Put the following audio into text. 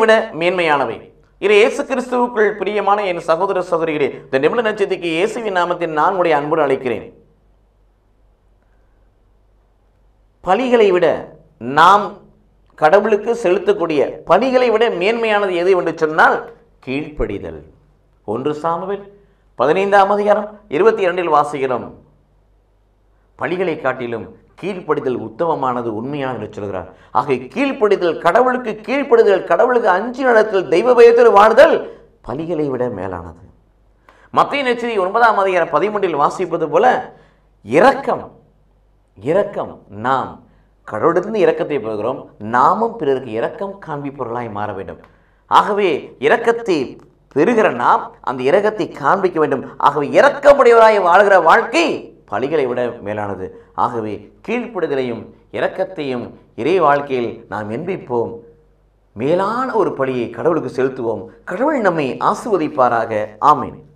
விட மேன்மையானவை இது இயேசு கிறிஸ்துவுக்குள் பிரியமான என் சகோதர சகோதரிகளே இந்த நிமிட நட்சத்திற்கு இயேசுவின் நாமத்தில் நான் உடைய அன்புடன் அழைக்கிறேன் பலிகளை விட நாம் கடவுளுக்கு செலுத்தக்கூடிய பலிகளை விட மேன்மையானது எது என்று சொன்னால் கீழ்ப்படிதல் ஒன்று சாமுவேல் பதினைந்தாம் அதிகாரம் இருபத்தி இரண்டில் வாசிக்கிறோம் பலிகளை காட்டிலும் கீழ்ப்படிதல் உத்தமமானது உண்மையானது என்று சொல்கிறார் ஆக கீழ்ப்படிதல் கடவுளுக்கு கீழ்ப்படிதல் கடவுளுக்கு அஞ்சு நடத்தல் தெய்வ பயத்தில் வாழ்தல் பலிகளை விட மேலானது மத்திய நெச்சரி ஒன்பதாம் அதிகாரம் பதிமூன்றில் வாசிப்பது போல இரக்கம் இரக்கம் நாம் கடவுளிலிருந்து இரக்கத்தை பெறுகிறோம் நாமும் பிறருக்கு இரக்கம் காண்பிப்பவர்களாய் மாற வேண்டும் ஆகவே இரக்கத்தை பெறுகிற நாம் அந்த இரக்கத்தை காண்பிக்க வேண்டும் ஆகவே இரக்கமுடையவராய் வாழ்கிற வாழ்க்கை பலிகளை விட மேலானது ஆகவே கீழ்ப்படுதலையும் இரக்கத்தையும் இறை வாழ்க்கையில் நாம் என்பிப்போம் மேலான ஒரு பலியை கடவுளுக்கு செலுத்துவோம் கடவுள் நம்மை ஆசிர்வதிப்பாராக ஆமேன்